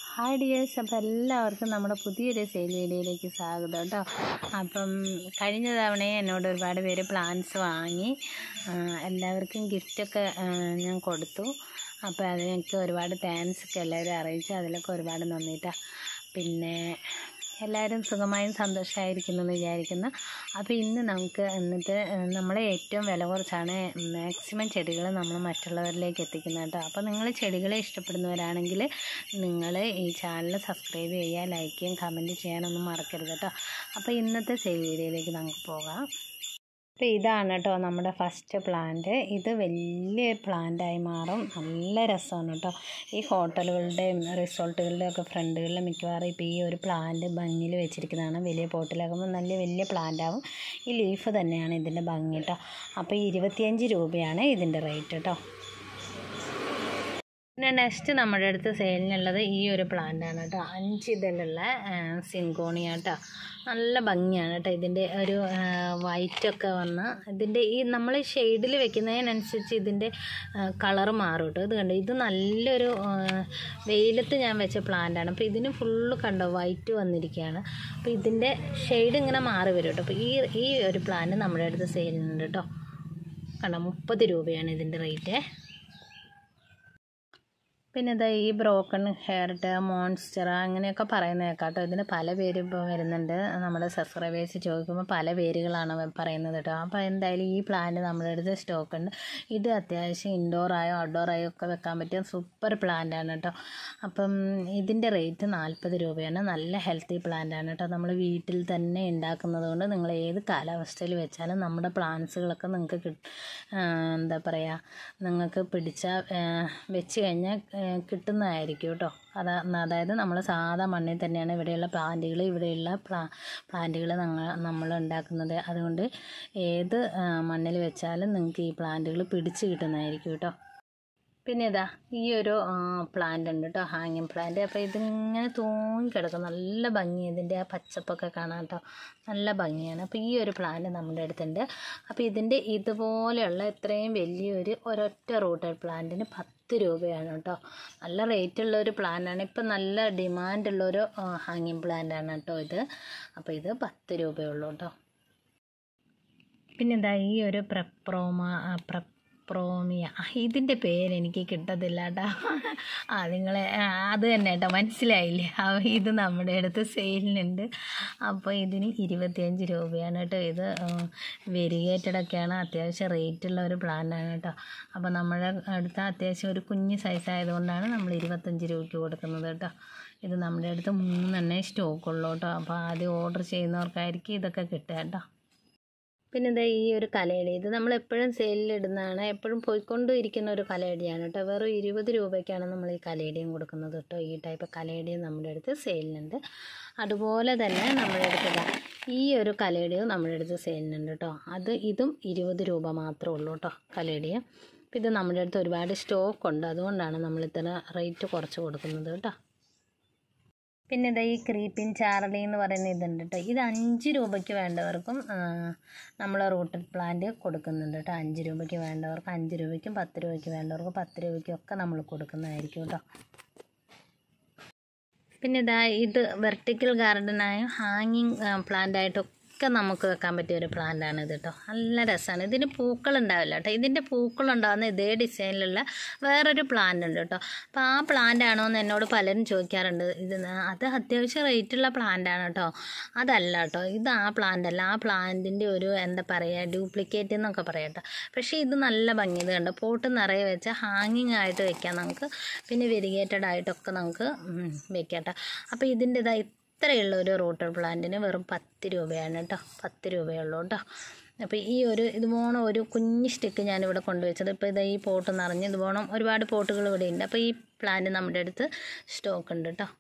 hi dears അപ്പോൾ എല്ലാവർക്കും നമ്മുടെ പുതിയൊരു സെയിൽ വീഡിയോയിലേക്ക് സ്വാഗതം കേട്ടോ അപ്പം കഴിഞ്ഞ തവണയെ എന്നോട് ഒരുപാട് പേര് പ്ലാൻസ് വാങ്ങി ആ, എല്ലാവർക്കും ഗിഫ്റ്റൊക്കെ ആ, ഞാൻ കൊടുത്തു അപ്പോൾ അതിനൊക്കെ ഒരുപാട് താങ്ക്സ് ഒക്കെ എല്ലാവരും അറിയിച്ചു അതിലൊക്കെ ഒരുപാട് നന്ദിട്ടാ പിന്നെ എല്ലാവരും സുഖമായും സന്തോഷമായിരിക്കുന്നു എന്ന് വിചാരിക്കുന്നു അപ്പോൾ ഇന്ന് നമുക്ക് എന്നിട്ട് നമ്മളെ ഏറ്റവും വില കുറച്ചാണ് മാക്സിമം ചെടികൾ നമ്മൾ മറ്റുള്ളവരിലേക്ക് എത്തിക്കുന്നത് കേട്ടോ അപ്പോൾ നിങ്ങൾ ചെടികളെ ഇഷ്ടപ്പെടുന്നവരാണെങ്കിൽ നിങ്ങൾ ഈ ചാനൽ സബ്സ്ക്രൈബ് ചെയ്യുക ലൈക്ക് ചെയ്യാൻ കമൻറ്റ് ചെയ്യാനൊന്നും മറക്കരുത് കേട്ടോ അപ്പോൾ ഇന്നത്തെ സെയിൽ വീഡിയോയിലേക്ക് നമുക്ക് പോകാം അപ്പോൾ ഇതാണ് കേട്ടോ നമ്മുടെ ഫസ്റ്റ് പ്ലാന്റ് ഇത് വലിയ പ്ലാന്റായി മാറും നല്ല രസമാണ് കേട്ടോ ഈ ഹോട്ടലുകളുടെയും റിസോർട്ടുകളുടെയും ഒക്കെ ഫ്രണ്ടുകളിൽ മിക്കവാറും ഇപ്പോൾ ഈ ഒരു പ്ലാന്റ് ഭംഗിയിൽ വെച്ചിരിക്കുന്നതാണ് വലിയ പോട്ടിലാകുമ്പോൾ നല്ല വലിയ പ്ലാന്റ് ആവും ഈ ലീഫ് തന്നെയാണ് ഇതിൻ്റെ ഭംഗി കേട്ടോ അപ്പോൾ ഇരുപത്തിയഞ്ച് രൂപയാണ് ഇതിൻ്റെ റേറ്റ് കേട്ടോ പിന്നെ നെക്സ്റ്റ് നമ്മുടെ അടുത്ത് സെയിലിനുള്ളത് ഈ ഒരു പ്ലാന്റ് ആണ് കേട്ടോ അഞ്ച് ഇതിലുള്ള സിങ്കോണിയ കേട്ടോ നല്ല ഭംഗിയാണ് കേട്ടോ ഇതിൻ്റെ ഒരു വൈറ്റൊക്കെ വന്ന് ഇതിൻ്റെ ഈ നമ്മൾ ഷെയ്ഡിൽ വെക്കുന്നതിനനുസരിച്ച് ഇതിൻ്റെ കളറ് മാറും കേട്ടോ ഇത് കണ്ടോ ഇത് നല്ലൊരു ആ, വെയിലത്ത് ഞാൻ വെച്ച പ്ലാന്റാണ് അപ്പോൾ ഇതിന് ഫുള്ള് കണ്ടോ വൈറ്റ് വന്നിരിക്കുകയാണ് അപ്പോൾ ഇതിൻ്റെ ഷെയ്ഡ് ഇങ്ങനെ മാറി വരും കേട്ടോ അപ്പോൾ ഈ ഈ ഒരു പ്ലാന്റ് നമ്മുടെ അടുത്ത് സെയിലുണ്ട് കേട്ടോ കണ്ടോ മുപ്പത് രൂപയാണ് ഇതിൻ്റെ റേറ്റ് പിന്നെ ഇതാ ഈ ബ്രോക്കൺ ഹെയർട്ട് മോൺസ്റ്റർ അങ്ങനെയൊക്കെ പറയുന്നത് കേട്ടോ കേട്ടോ ഇതിന് പല പേര് ഇപ്പോൾ വരുന്നുണ്ട് നമ്മുടെ സബ്സ്ക്രൈബേഴ്സ് ചോദിക്കുമ്പോൾ പല പേരുകളാണ് അവ പറയുന്നത് കേട്ടോ അപ്പോൾ എന്തായാലും ഈ പ്ലാന്റ് നമ്മുടെ അടുത്ത് സ്റ്റോക്ക് ഉണ്ട് ഇത് അത്യാവശ്യം ഇൻഡോർ ആയോ ഔട്ട്ഡോർ ആയോ ഒക്കെ വെക്കാൻ പറ്റിയ സൂപ്പർ പ്ലാന്റ് ആണ് കേട്ടോ അപ്പം ഇതിൻ്റെ റേറ്റ് നാൽപ്പത് രൂപയാണ് നല്ല ഹെൽത്തി പ്ലാന്റ് ആണ് കേട്ടോ നമ്മൾ വീട്ടിൽ തന്നെ ഉണ്ടാക്കുന്നത് കൊണ്ട് നിങ്ങൾ ഏത് കാലാവസ്ഥയിൽ വെച്ചാലും നമ്മുടെ പ്ലാന്റ്സുകളൊക്കെ നിങ്ങൾക്ക് കിട്ടും എന്താ പറയുക നിങ്ങൾക്ക് പിടിച്ചാൽ വെച്ച് കഴിഞ്ഞാൽ കിട്ടുന്നതായിരിക്കും കേട്ടോ അതാ അതായത് നമ്മൾ സാധാ മണ്ണിൽ തന്നെയാണ് ഇവിടെയുള്ള പ്ലാന്റുകൾ ഇവിടെയുള്ള പ്ലാ പ്ലാന്റുകൾ ഞങ്ങൾ നമ്മൾ ഉണ്ടാക്കുന്നത് അതുകൊണ്ട് ഏത് ആ, മണ്ണിൽ വെച്ചാലും നിങ്ങൾക്ക് ഈ പ്ലാന്റുകൾ പിടിച്ച് കിട്ടുന്നതായിരിക്കും കേട്ടോ പിന്നെ ഇതാ ഈ ഒരു പ്ലാന്റ് ഉണ്ട് കേട്ടോ ഹാങ്ങിങ് പ്ലാന്റ് അപ്പോൾ ഇതിങ്ങനെ തൂങ്ങി കിടക്കും നല്ല ഭംഗി ഇതിൻ്റെ ആ പച്ചപ്പൊക്കെ കാണാൻ കേട്ടോ നല്ല ഭംഗിയാണ് അപ്പോൾ ഈ ഒരു പ്ലാന്റ് നമ്മുടെ അടുത്തുണ്ട് അപ്പോൾ ഇതിൻ്റെ ഇതുപോലെയുള്ള ഇത്രയും വലിയൊരു ഒരൊറ്റ റൂട്ടഡ് പ്ലാന്റിന് പത്ത് രൂപയാണ് കേട്ടോ നല്ല റേറ്റ് ഉള്ള ഒരു പ്ലാന്റാണ് ഇപ്പം നല്ല ഡിമാൻഡുള്ളൊരു ഹാങ്ങിങ് പ്ലാന്റാണ് കേട്ടോ ഇത് അപ്പോൾ ഇത് പത്ത് രൂപയുള്ളൂ കേട്ടോ പിന്നെ എന്താ ഈ ഒരു പ്രപ്രോമ ആ, പ്രപ്രോമിയ ആ, ഇതിൻ്റെ പേര് എനിക്ക് കിട്ടത്തില്ല കേട്ടോ ആ നിങ്ങളെ ആ, അത് തന്നെ കേട്ടോ മനസ്സിലായില്ലേ ആ, ഇത് നമ്മുടെ അടുത്ത് സെയിലിനുണ്ട് അപ്പോൾ ഇതിന് ഇരുപത്തിയഞ്ച് രൂപയാണ് കേട്ടോ ഇത് വെരിഗേറ്റഡ് ഒക്കെയാണ് അത്യാവശ്യം റേറ്റുള്ള ഒരു പ്ലാന്റാണ് കേട്ടോ അപ്പോൾ നമ്മുടെ അടുത്ത് അത്യാവശ്യം ഒരു കുഞ്ഞ് സൈസ് ആയതുകൊണ്ടാണ് നമ്മൾ ഇരുപത്തഞ്ച് രൂപയ്ക്ക് കൊടുക്കുന്നത് കേട്ടോ ഇത് നമ്മുടെ അടുത്ത് മൂന്നെണ്ണേ സ്റ്റോക്കുള്ളൂ കേട്ടോ അപ്പോൾ ആദ്യം ഓർഡർ ചെയ്യുന്നവർക്കായിരിക്കും ഇതൊക്കെ കിട്ടുക കേട്ടോ പിന്നെ ഇതാ ഈ ഒരു കലയടി ഇത് നമ്മൾ എപ്പോഴും സെയിലിലിടുന്നതാണ് എപ്പോഴും പോയിക്കൊണ്ടിരിക്കുന്ന ഒരു കലയടിയാണ് കേട്ടോ വെറും ഇരുപത് രൂപയ്ക്കാണ് നമ്മൾ ഈ കലയടിയും കൊടുക്കുന്നത് കേട്ടോ ഈ ടൈപ്പ് കലയടിയും നമ്മുടെ അടുത്ത് സെയിലിനുണ്ട് അതുപോലെ തന്നെ നമ്മുടെ അടുത്ത് ഇതാ ഈ ഒരു കലയടിയും നമ്മുടെ അടുത്ത് സെയിലിനുണ്ട് കേട്ടോ അത് ഇതും ഇരുപത് രൂപ മാത്രമേ ഉള്ളൂ കേട്ടോ കലയടിയും അപ്പം ഇത് നമ്മുടെ അടുത്ത് ഒരുപാട് സ്റ്റോക്ക് ഉണ്ട് അതുകൊണ്ടാണ് നമ്മൾ ഇത്ര റേറ്റ് കുറച്ച് കൊടുക്കുന്നത് കേട്ടോ പിന്നെ ഇതാ ഈ ക്രീപ്പിൻ ചാർലി എന്ന് പറയുന്ന ഇതുണ്ട് കേട്ടോ ഇത് അഞ്ച് രൂപയ്ക്ക് വേണ്ടവർക്കും നമ്മൾ റൂട്ടഡ് പ്ലാന്റ് കൊടുക്കുന്നുണ്ട് കേട്ടോ അഞ്ച് രൂപയ്ക്ക് വേണ്ടവർക്ക് അഞ്ച് രൂപയ്ക്കും പത്ത് രൂപയ്ക്ക് വേണ്ടവർക്ക് പത്ത് രൂപയ്ക്കും ഒക്കെ നമ്മൾ കൊടുക്കുന്നതായിരിക്കും കേട്ടോ പിന്നെ ഇതാ ഇത് വെർട്ടിക്കൽ ഗാർഡനായും ഹാങ്ങിങ് പ്ലാന്റ് ആയിട്ടൊക്കെ നമുക്ക് വെക്കാൻ പറ്റിയ ഒരു പ്ലാന്റാണ് ഇത് കേട്ടോ നല്ല രസമാണ് ഇതിന് പൂക്കൾ ഉണ്ടാവില്ല കേട്ടോ ഇതിൻ്റെ പൂക്കൾ ഉണ്ടാകുന്ന ഇതേ ഡിസൈനിലുള്ള വേറൊരു പ്ലാന്റ് ഉണ്ട് കേട്ടോ അപ്പോൾ ആ പ്ലാന്റ് ആണോ എന്ന് എന്നോട് പലരും ചോദിക്കാറുണ്ട് ഇത് ന- അത് അത്യാവശ്യം റേറ്റുള്ള പ്ലാന്റ് ആണ് കേട്ടോ അതല്ല കേട്ടോ ഇത് ആ പ്ലാന്റ് അല്ല ആ പ്ലാന്റിൻ്റെ ഒരു എന്താ പറയുക ഡ്യൂപ്ലിക്കേറ്റ് എന്നൊക്കെ പറയാം കേട്ടോ പക്ഷേ ഇത് നല്ല ഭംഗി ഇത് കണ്ടോ പോട്ട് നിറയെ വെച്ച് ഹാങ്ങിങ് ആയിട്ട് വെക്കാം നമുക്ക് പിന്നെ വെരിഗേറ്റഡ് ആയിട്ടൊക്കെ നമുക്ക് ഉം, വെക്കാം കേട്ടോ അപ്പോൾ ഇതിൻ്റെ ഇതാ ഇത്രയുള്ള ഒരു റൂട്ടർ പ്ലാന്റിന് വെറും പത്ത് രൂപയാണ് കേട്ടോ പത്ത് രൂപയുള്ളൂ കേട്ടോ അപ്പോൾ ഈ ഒരു ഇതുപോണം ഒരു കുഞ്ഞ് സ്റ്റിക്ക് ഞാനിവിടെ കൊണ്ടുവച്ചത് ഇപ്പോൾ ഇതാ ഈ പോട്ട് നിറഞ്ഞ് ഇതുപോണം ഒരുപാട് പോട്ടുകൾ ഇവിടെ ഉണ്ട് അപ്പോൾ ഈ പ്ലാന്റ് നമ്മുടെ അടുത്ത് സ്റ്റോക്ക് ഉണ്ട് കേട്ടോ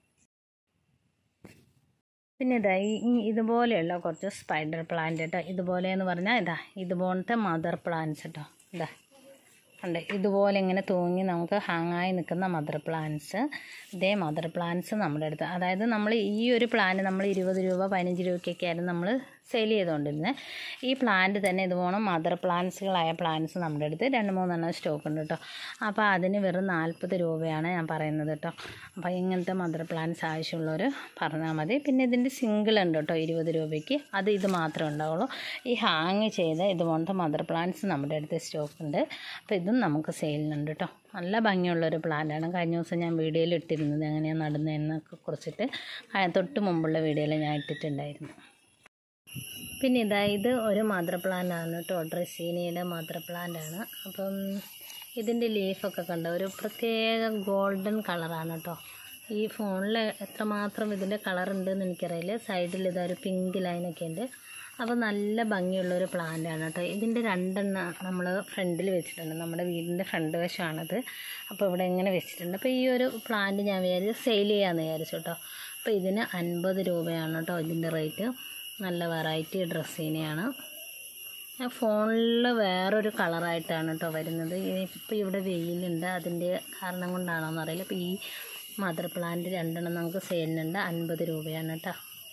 പിന്നെ ഇതാ ഈ ഈ ഇതുപോലെയുള്ള കുറച്ച് സ്പൈഡർ പ്ലാന്റ് കേട്ടോ ഇതുപോലെ എന്ന് പറഞ്ഞാൽ ഇതാ ഇതുപോലത്തെ മദർ പ്ലാന്റ്സ് കേട്ടോ ഇതാ ഉണ്ട് ഇതുപോലെ ഇങ്ങനെ തൂങ്ങി നമുക്ക് ഹാങ്ങായി നിൽക്കുന്ന മദർ പ്ലാന്റ്സ് ഇതേ മദർ പ്ലാന്റ്സ് നമ്മുടെ അടുത്ത് അതായത് നമ്മൾ ഈ ഒരു പ്ലാന്റ് നമ്മൾ ഇരുപത് രൂപ പതിനഞ്ച് രൂപയ്ക്കൊക്കെ ആയിരുന്നു നമ്മൾ സെയിൽ ചെയ്തുകൊണ്ടിരുന്നത് ഈ പ്ലാന്റ് തന്നെ ഇതുപോലെ മദർ പ്ലാന്റ്സുകളായ പ്ലാന്റ്സ് നമ്മുടെ അടുത്ത് രണ്ട് മൂന്നെണ്ണം സ്റ്റോക്ക് ഉണ്ട് കേട്ടോ അപ്പോൾ അതിന് വെറും നാൽപ്പത് രൂപയാണ് ഞാൻ പറയുന്നത് കേട്ടോ അപ്പോൾ ഇങ്ങനത്തെ മദർ പ്ലാന്റ്സ് ആവശ്യമുള്ളവർ പറഞ്ഞാൽ മതി പിന്നെ ഇതിൻ്റെ സിംഗിൾ ഉണ്ട് കേട്ടോ ഇരുപത് രൂപയ്ക്ക് അത് ഇത് മാത്രമേ ഉണ്ടാവുള്ളൂ ഈ ഹാങ് ചെയ്ത ഇതുപോലത്തെ മദർ പ്ലാന്റ്സ് നമ്മുടെ അടുത്ത് സ്റ്റോക്ക് ഉണ്ട് അപ്പോൾ ഇതും നമുക്ക് സെയിലിനുണ്ട് കേട്ടോ നല്ല ഭംഗിയുള്ളൊരു പ്ലാന്റാണ് കഴിഞ്ഞ ദിവസം ഞാൻ വീഡിയോയിൽ ഇട്ടിരുന്നത് എങ്ങനെയാണ് നടുന്നതെന്നൊക്കെ കുറിച്ചിട്ട് ആ, തൊട്ട് മുമ്പുള്ള വീഡിയോയിൽ ഞാൻ ഇട്ടിട്ടുണ്ടായിരുന്നു പിന്നെ ഇതാ ഇത് ഒരു മദർ പ്ലാന്റ് ആണ് കേട്ടോ ഡ്രസ്സീനയുടെ മദർ പ്ലാന്റ് ആണ് അപ്പം ഇതിൻ്റെ ലീഫൊക്കെ കണ്ട ഒരു പ്രത്യേക ഗോൾഡൻ കളറാണ് കേട്ടോ ഈ ഫോണിൽ എത്രമാത്രം ഇതിൻ്റെ കളർ ഉണ്ടെന്ന് എനിക്കറിയില്ല സൈഡിൽ ഇതാ ഒരു പിങ്ക് ലൈനൊക്കെ ഉണ്ട് അപ്പോൾ നല്ല ഭംഗിയുള്ളൊരു പ്ലാന്റ് ആണ് കേട്ടോ ഇതിൻ്റെ രണ്ടെണ്ണം നമ്മൾ ഫ്രണ്ടിൽ വെച്ചിട്ടുണ്ട് നമ്മുടെ വീടിൻ്റെ ഫ്രണ്ട് വശമാണത് അപ്പോൾ ഇവിടെ ഇങ്ങനെ വെച്ചിട്ടുണ്ട് അപ്പോൾ ഈ ഒരു പ്ലാന്റ് ഞാൻ വിചാരിച്ചു സെയിൽ ചെയ്യാമെന്ന് വിചാരിച്ചു കേട്ടോ അപ്പോൾ ഇതിന് അൻപത് രൂപയാണ് കേട്ടോ ഇതിൻ്റെ റേറ്റ് നല്ല വെറൈറ്റി ഡ്രസ്സിനെയാണ് ഫോണിൽ വേറൊരു കളറായിട്ടാണ് കേട്ടോ വരുന്നത് ഇപ്പോൾ ഇവിടെ വെയിലുണ്ട് അതിൻ്റെ കാരണം കൊണ്ടാണോ എന്നറിയില്ല അപ്പോൾ ഈ മദർ പ്ലാന്റ് രണ്ടെണ്ണം നമുക്ക് സെയിലിനുണ്ട് അൻപത് രൂപയാണ് കേട്ടോ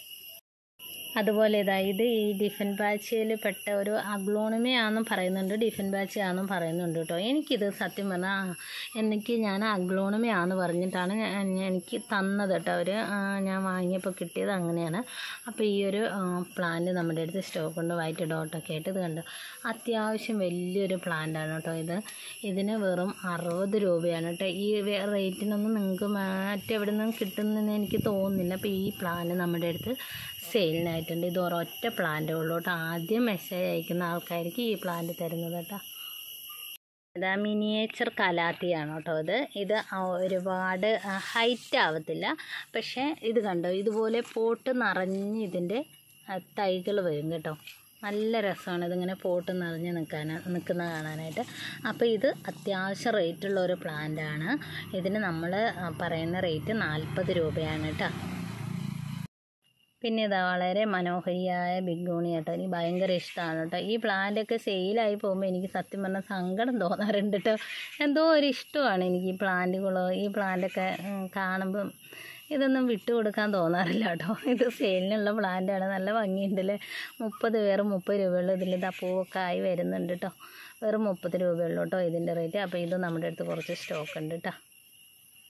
അതുപോലെ ഇതാ ഇത് ഈ ഡിഫൻ ബാച്ചിൽ പെട്ട ഒരു അഗ്ലോണിമയാണെന്നും പറയുന്നുണ്ട് ഡിഫൻ ബാച്ച് ആണെന്നും പറയുന്നുണ്ട് കേട്ടോ എനിക്കിത് സത്യം പറഞ്ഞാൽ ആ, എനിക്ക് ഞാൻ അഗ്ലോണിമയാണെന്ന് പറഞ്ഞിട്ടാണ് ഞാൻ- എനിക്ക് തന്നത് കേട്ടോ അവർ ഞാൻ വാങ്ങിയപ്പോൾ കിട്ടിയത് അങ്ങനെയാണ് അപ്പോൾ ഈ ഒരു പ്ലാന്റ് നമ്മുടെ അടുത്ത് സ്റ്റോക്ക് ഉണ്ട് വൈറ്റ് ഡോട്ടൊക്കെ ആയിട്ട് ഇത് കണ്ടു അത്യാവശ്യം വലിയൊരു പ്ലാന്റാണ് കേട്ടോ ഇത് ഇതിന് വെറും അറുപത് രൂപയാണ് കേട്ടോ ഈ വേ- റേറ്റിനൊന്നും നിങ്ങൾക്ക് മറ്റെവിടെ നിന്നും കിട്ടുന്നെന്ന് എനിക്ക് തോന്നുന്നില്ല അപ്പോൾ ഈ പ്ലാന്റ് നമ്മുടെ അടുത്ത് സെയിലിനായിട്ടുണ്ട് ഇത് ഒരൊറ്റ പ്ലാന്റേ ഉള്ളൂ കേട്ടോ ആദ്യം മെസ്സേജ് അയക്കുന്ന ആൾക്കാർക്ക് ഈ പ്ലാന്റ് തരുന്നത് കേട്ടോ ഇതാ മിനിയേച്ചർ കലാത്തിയാണ് കേട്ടോ ഇത് ഇത് ആ ഒരുപാട് ഹൈറ്റ് ആവത്തില്ല പക്ഷേ ഇത് കണ്ടോ ഇതുപോലെ പോട്ട് നിറഞ്ഞ് ഇതിൻ്റെ തൈകൾ വരും കേട്ടോ നല്ല രസമാണ് ഇതിങ്ങനെ പോട്ട് നിറഞ്ഞ് നിൽക്കാൻ നിൽക്കുന്ന കാണാനായിട്ട് അപ്പോൾ ഇത് അത്യാവശ്യം റേറ്റുള്ള ഒരു പ്ലാന്റാണ് ഇതിന് നമ്മൾ പറയുന്ന റേറ്റ് നാൽപ്പത് രൂപയാണ് കേട്ടോ പിന്നെ ഇതാ വളരെ മനോഹരിയായ ബിഗോണി കേട്ടോ എനിക്ക് ഭയങ്കര ഇഷ്ടമാണ് കേട്ടോ ഈ പ്ലാന്റൊക്കെ സെയിലായി പോകുമ്പോൾ എനിക്ക് സത്യം പറഞ്ഞാൽ സങ്കടം തോന്നാറുണ്ട് കേട്ടോ എന്തോ ഒരു ഇഷ്ടമാണ് എനിക്ക് ഈ പ്ലാന്റുകളോ ഈ പ്ലാന്റൊക്കെ ഉം, കാണുമ്പം ഇതൊന്നും വിട്ടു കൊടുക്കാൻ തോന്നാറില്ല കേട്ടോ ഇത് സെയിലിനുള്ള പ്ലാന്റാണ് നല്ല ഭംഗിയുണ്ടല്ലേ മുപ്പത് വെറും മുപ്പത് രൂപയുള്ളൂ ഇതിൽ ഇതാ പൂവൊക്കെ ആയി വരുന്നുണ്ട് കേട്ടോ വെറും മുപ്പത് രൂപയുള്ളൂ കേട്ടോ ഇതിൻ്റെ റേറ്റ് അപ്പോൾ ഇത് നമ്മുടെ അടുത്ത് കുറച്ച് സ്റ്റോക്ക് ഉണ്ട് കേട്ടോ